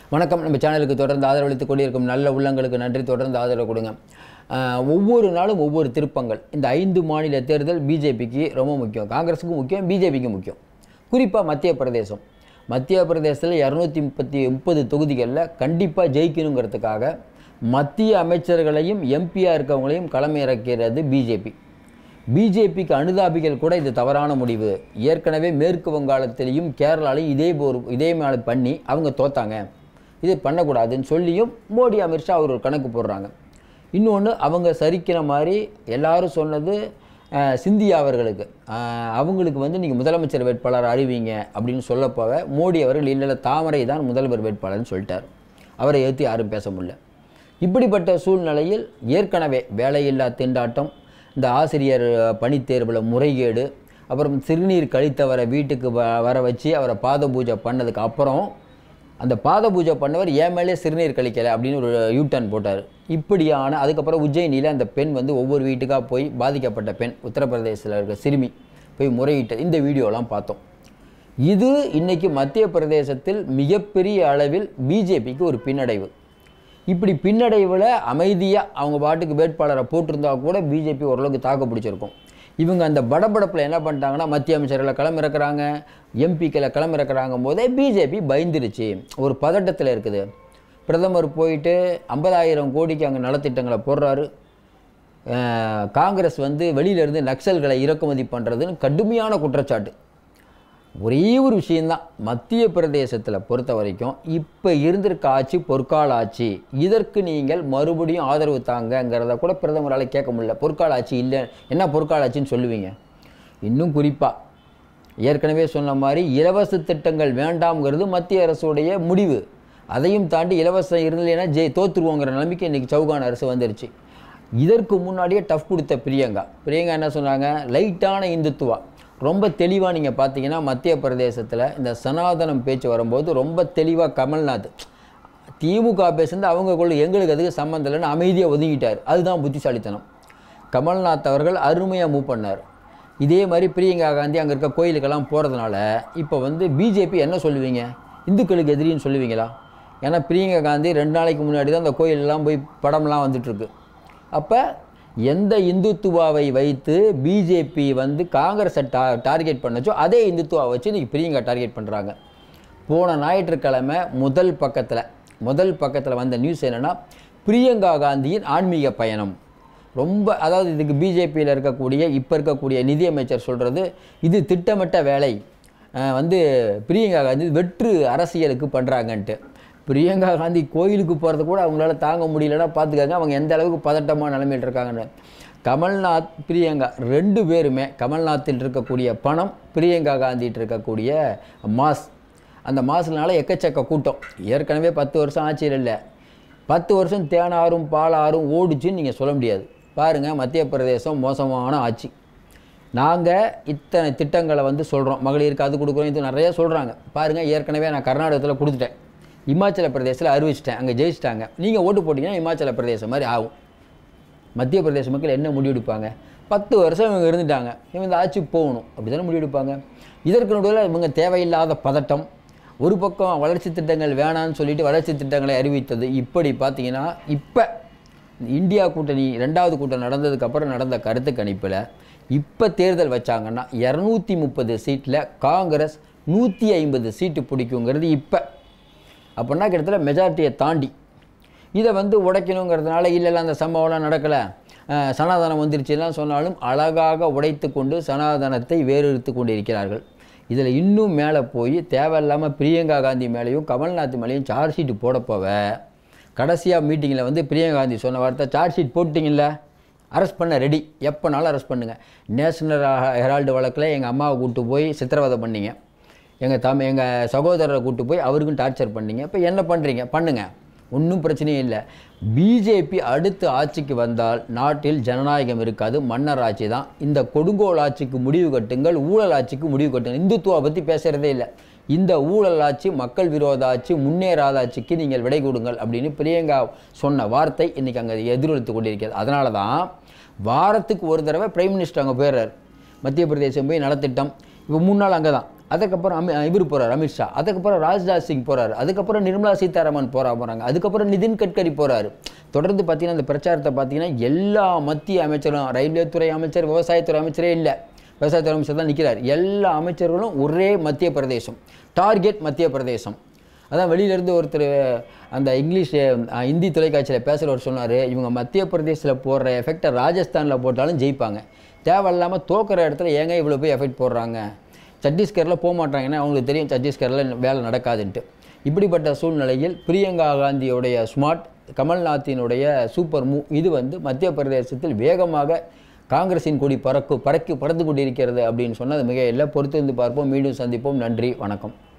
வணக்கம் நம்ம சேனலுக்கு தொடர்ந்து ஆதரவளித்துக் கொண்டிருக்கும் நல்ல உள்ளங்களுக்கு நன்றி தொடர்ந்து ஆதரவு கொடுங்க ஆஹ் ஒவ்வொரு நாளும் ஒவ்வொரு திருப்பங்கள் இந்த ஐந்து மாநில தேர்தல் பிஜேபிக்கு ரொம்ப முக்கியம் காங்கிரஸுக்கு முக்கியம் பிஜேபிக்கு முக்கியம் குறிப்பாக மத்திய பிரதேசம் மத்திய பிரதேசத்தில் இரநூத்தி முப்பத்தி முப்பது தொகுதிகளில் கண்டிப்பாக ஜெயிக்கணுங்கிறதுக்காக மத்திய அமைச்சர்களையும் எம்பியாக இருக்கவங்களையும் களமிறக்கிறது பிஜேபி பிஜேபிக்கு அனுதாபிகள் கூட இது தவறான முடிவு ஏற்கனவே மேற்கு வங்காளத்திலையும் கேரளாலையும் இதே போர் இதே மாதிரி பண்ணி அவங்க தோத்தாங்க இது பண்ணக்கூடாதுன்னு சொல்லியும் மோடி அமித்ஷா அவர் ஒரு கணக்கு போடுறாங்க இன்னொன்று அவங்க சரிக்கிற மாதிரி எல்லாரும் சொன்னது அஹ், சிந்தியா அவர்களுக்கு அஹ், அவங்களுக்கு வந்து நீங்கள் முதலமைச்சர் வேட்பாளர் அறிவிங்க அப்படின்னு சொல்லப்போக மோடி அவர்கள் இல்லை இல்லை தாமரை தான் முதல்வர் வேட்பாளர்னு சொல்லிட்டார் அவரை ஏற்றி யாரும் பேச முடியல இப்படிப்பட்ட சூழ்நிலையில் ஏற்கனவே வேலையில்லா திண்டாட்டம் இந்த ஆசிரியர் பணித் தேர்வில் முறைகேடு அப்புறம் சிறுநீர் கழித்தவரை வீட்டுக்கு வ வர வச்சு அவரை பாத பூஜை பண்ணதுக்கு அப்புறம் அந்த பாத பூஜை பண்ணவர் ஏன் மேலே சிறுநீர் கழிக்கலை அப்படின்னு ஒரு யூட்டர்ன் போட்டார் இப்படியான அதுக்கப்புறம் உஜ்ஜயினியில் அந்த பெண் வந்து ஒவ்வொரு வீட்டுக்காக போய் பாதிக்கப்பட்ட பெண் உத்தரப்பிரதேசத்தில் இருக்க சிறுமி போய் முறையிட்டது இந்த வீடியோலாம் பார்த்தோம் இது இன்னைக்கு மத்திய பிரதேசத்தில் மிகப்பெரிய அளவில் பிஜேபிக்கு ஒரு பின்னடைவு இப்படி பின்னடைவில் அமைதியாக அவங்க பாட்டுக்கு வேட்பாளரை போட்டிருந்தா கூட பிஜேபி ஓரளவுக்கு தாக்கு பிடிச்சிருக்கும் இவங்க அந்த படபடப்பில் என்ன பண்ணிட்டாங்கன்னா மத்திய அமைச்சர்களை களமிறக்குறாங்க எம்பிக்களை களமிறக்குறாங்க போதே பிஜேபி பயந்துருச்சு ஒரு பதட்டத்தில் இருக்குது பிரதமர் போயிட்டு ஐம்பதாயிரம் கோடிக்கு அங்கே நலத்திட்டங்களை போடுறாரு அஹ் காங்கிரஸ் வந்து வெளியிலேருந்து நக்சல்களை இறக்குமதி பண்ணுறதுன்னு கடுமையான குற்றச்சாட்டு ஒரே ஒரு விஷயந்தான் மத்திய பிரதேசத்தில் பொறுத்த வரைக்கும் இப்போ இருந்திருக்க ஆட்சி பொற்கால ஆட்சி இதற்கு நீங்கள் மறுபடியும் ஆதரவு தாங்கங்கிறத கூட பிரதமரால் கேட்க முடியல பொற்கால ஆட்சி இல்லை என்ன பொற்கால ஆட்சின்னு சொல்லுவீங்க இன்னும் குறிப்பாக ஏற்கனவே சொன்ன மாதிரி இலவச திட்டங்கள் வேண்டாம்ங்கிறது மத்திய அரசுடைய முடிவு அதையும் தாண்டி இலவசம் இருந்தலைன்னா ஜெய் தோத்துருவோங்கிற நிலைமைக்கு இன்றைக்கி சௌகான் அரசு வந்துருச்சு இதற்கு முன்னாடியே டஃப் கொடுத்த பிரியங்கா பிரியங்கா என்ன சொன்னாங்க லைட்டான இந்துத்துவா ரொம்ப தெளிவாக நீங்கள் பார்த்தீங்கன்னா மத்திய பிரதேசத்தில் இந்த சனாதனம் பேச்சு வரும்போது ரொம்ப தெளிவாக கமல்நாத் திமுக பேசுனது அவங்க கொள்ள எங்களுக்கு அதுக்கு சம்மந்தம் இல்லைன்னு அமைதியாக ஒதுங்கிட்டார் அதுதான் புத்திசாலித்தனம் கமல்நாத் அவர்கள் அருமையாக மூவ் பண்ணார் இதே மாதிரி பிரியங்கா காந்தி அங்கே இருக்க கோயிலுக்கெல்லாம் போகிறதுனால இப்போ வந்து பிஜேபி என்ன சொல்லுவீங்க இந்துக்களுக்கு எதிரின்னு சொல்லுவீங்களா ஏன்னா பிரியங்கா காந்தி ரெண்டு நாளைக்கு முன்னாடி தான் அந்த கோயிலெல்லாம் போய் படம்லாம் வந்துட்டுருக்கு அப்போ எந்த இந்துத்துவாவை வைத்து பிஜேபி வந்து காங்கிரஸை டா டார்கெட் பண்ணச்சோ அதே இந்துத்துவா வச்சு இன்றைக்கி பிரியங்கா டார்கெட் பண்ணுறாங்க போன ஞாயிற்றுக்கிழமை முதல் பக்கத்தில் முதல் பக்கத்தில் வந்த நியூஸ் என்னென்னா பிரியங்கா காந்தியின் ஆன்மீக பயணம் ரொம்ப அதாவது இதுக்கு பிஜேபியில் இருக்கக்கூடிய இப்போ இருக்கக்கூடிய நிதியமைச்சர் சொல்கிறது இது திட்டமிட்ட வேலை அஹ் வந்து பிரியங்கா காந்தி வெற்று அரசியலுக்கு பண்ணுறாங்கன்ட்டு பிரியங்கா காந்தி கோயிலுக்கு போகிறது கூட அவங்களால தாங்க முடியலன்னா பார்த்துக்கங்க அவங்க எந்த அளவுக்கு பதட்டமான நிலைமையில் இருக்காங்கன்னு கமல்நாத் பிரியங்கா ரெண்டு பேருமே கமல்நாத்தில் இருக்கக்கூடிய பணம் பிரியங்கா காந்திட்டு இருக்கக்கூடிய மாஸ் அந்த மாசுனால எக்கச்சக்க கூட்டம் ஏற்கனவே பத்து வருஷம் ஆட்சியில் இல்லை பத்து வருஷம் தேனாரும் பாலாரும் ஓடிச்சுன்னு நீங்கள் சொல்ல முடியாது பாருங்கள் மத்திய பிரதேசம் மோசமான ஆட்சி நாங்கள் இத்தனை திட்டங்களை வந்து சொல்கிறோம் மகளிருக்கு அது கொடுக்குறோம் இது நிறைய சொல்கிறாங்க பாருங்கள் ஏற்கனவே நான் கர்நாடகத்தில் கொடுத்துட்டேன் இமாச்சல பிரதேசத்தில் அறிவிச்சிட்டேன் அங்கே ஜெயிச்சிட்டாங்க நீங்கள் ஓட்டு போட்டிங்கன்னா இமாச்சல பிரதேசம் மாதிரி ஆகும் மத்திய பிரதேச மக்கள் என்ன முடிவெடுப்பாங்க பத்து வருஷம் இவங்க இருந்துட்டாங்க இவங்க இந்த ஆட்சி போகணும் அப்படி தானே முடிவெடுப்பாங்க இதற்கு நடுவில் இவங்க தேவையில்லாத பதட்டம் ஒரு பக்கம் வளர்ச்சி திட்டங்கள் வேணான்னு சொல்லிட்டு வளர்ச்சி திட்டங்களை அறிவித்தது இப்படி பார்த்தீங்கன்னா இப்போ இந்தியா கூட்டணி ரெண்டாவது கூட்டம் நடந்ததுக்கப்புறம் நடந்த கருத்து கணிப்பில் இப்போ தேர்தல் வச்சாங்கன்னா இரநூத்தி முப்பது சீட்டில் காங்கிரஸ் நூற்றி ஐம்பது சீட்டு பிடிக்குங்கிறது இப்போ அப்படின்னா கிட்டத்தட்ட மெஜாரிட்டியை தாண்டி இதை வந்து உடைக்கணுங்கிறதுனால இல்லை இல்லை அந்த சம்பவம்லாம் நடக்கலை அஹ், சனாதனம் வந்துருச்சுலாம் சொன்னாலும் அழகாக உடைத்து கொண்டு சனாதனத்தை வேறெடுத்து கொண்டு இருக்கிறார்கள் இதில் இன்னும் மேலே போய் தேவையில்லாமல் பிரியங்கா காந்தி மேலேயும் கமல்நாத் மேலேயும் சார்ஜ் ஷீட் போட போவ கடைசியாக மீட்டிங்கில் வந்து பிரியங்கா காந்தி சொன்ன வார்த்தை சார்ஜ் ஷீட் போட்டிங்கல்ல அரெஸ்ட் பண்ண ரெடி எப்போனாலும் அரெஸ்ட் பண்ணுங்கள் நேஷனல் ஹெரால்டு வழக்கில் எங்கள் அம்மாவை கூப்பிட்டு போய் சித்திரவதை பண்ணீங்க எங்கள் தம் எங்கள் சகோதரரை கூப்பிட்டு போய் அவருக்கும் டார்ச்சர் பண்ணீங்க இப்போ என்ன பண்ணுறீங்க பண்ணுங்கள் ஒன்றும் பிரச்சனையும் இல்லை பிஜேபி அடுத்து ஆட்சிக்கு வந்தால் நாட்டில் ஜனநாயகம் இருக்காது மன்னர் ஆட்சி தான் இந்த கொடுங்கோல் ஆட்சிக்கு முடிவு கட்டுங்கள் ஊழல் ஆட்சிக்கு முடிவு கட்டுங்கள் இந்துத்துவா பற்றி பேசுகிறதே இல்லை இந்த ஊழல் ஆட்சி மக்கள் விரோத ஆட்சி முன்னேறாத ஆட்சிக்கு நீங்கள் விடை கொடுங்கள் அப்படின்னு பிரியங்கா சொன்ன வார்த்தை இன்றைக்கி அங்கே எதிரொலித்து கொண்டிருக்கிறது அதனால தான் வாரத்துக்கு ஒரு தடவை பிரைம் மினிஸ்டர் அங்கே போயிடுறாரு மத்திய பிரதேசம் போய் நலத்திட்டம் இப்போ மூணு நாள் அங்கே தான் அதுக்கப்புறம் அமி இவர் போகிறார் அமித்ஷா அதுக்கப்புறம் ராஜ்நாத் சிங் போகிறார் அதுக்கப்புறம் நிர்மலா சீதாராமன் போறா போகிறாங்க அதுக்கப்புறம் நிதின் கட்கரி போகிறாரு தொடர்ந்து பார்த்தீங்கன்னா இந்த பிரச்சாரத்தை பார்த்தீங்கன்னா எல்லா மத்திய அமைச்சரும் ரயில்வே துறை அமைச்சர் விவசாயத்துறை அமைச்சரே இல்லை விவசாயத்துறை அமைச்சர் தான் நிற்கிறார் எல்லா அமைச்சர்களும் ஒரே மத்திய பிரதேசம் டார்கெட் மத்திய பிரதேசம் அதான் வெளியிலேருந்து ஒருத்தர் அந்த இங்கிலீஷ் அஹ், ஹிந்தி தொலைக்காட்சியில் பேசுகிறவர் சொன்னார் இவங்க மத்திய பிரதேசத்தில் போடுற எஃபெக்டை ராஜஸ்தானில் போட்டாலும் ஜெயிப்பாங்க தேவையில்லாமல் தோக்கிற இடத்துல ஏங்க இவ்வளோ போய் எஃபெக்ட் போடுறாங்க சத்தீஸ்கரில் போக மாட்டாங்கன்னா அவங்களுக்கு தெரியும் சத்தீஸ்கரில் வேலை நடக்காதுன்ட்டு இப்படிப்பட்ட சூழ்நிலையில் பிரியங்கா காந்தியுடைய ஸ்மார்ட் கமல்நாத்தினுடைய சூப்பர் மூவ் இது வந்து மத்திய பிரதேசத்தில் வேகமாக காங்கிரஸின் கொடி பறக்கு பறக்கி பறந்து கொண்டிருக்கிறது அப்படின்னு சொன்னது மிக இல்லை பொறுத்து இருந்து பார்ப்போம் மீண்டும் சந்திப்போம் நன்றி வணக்கம்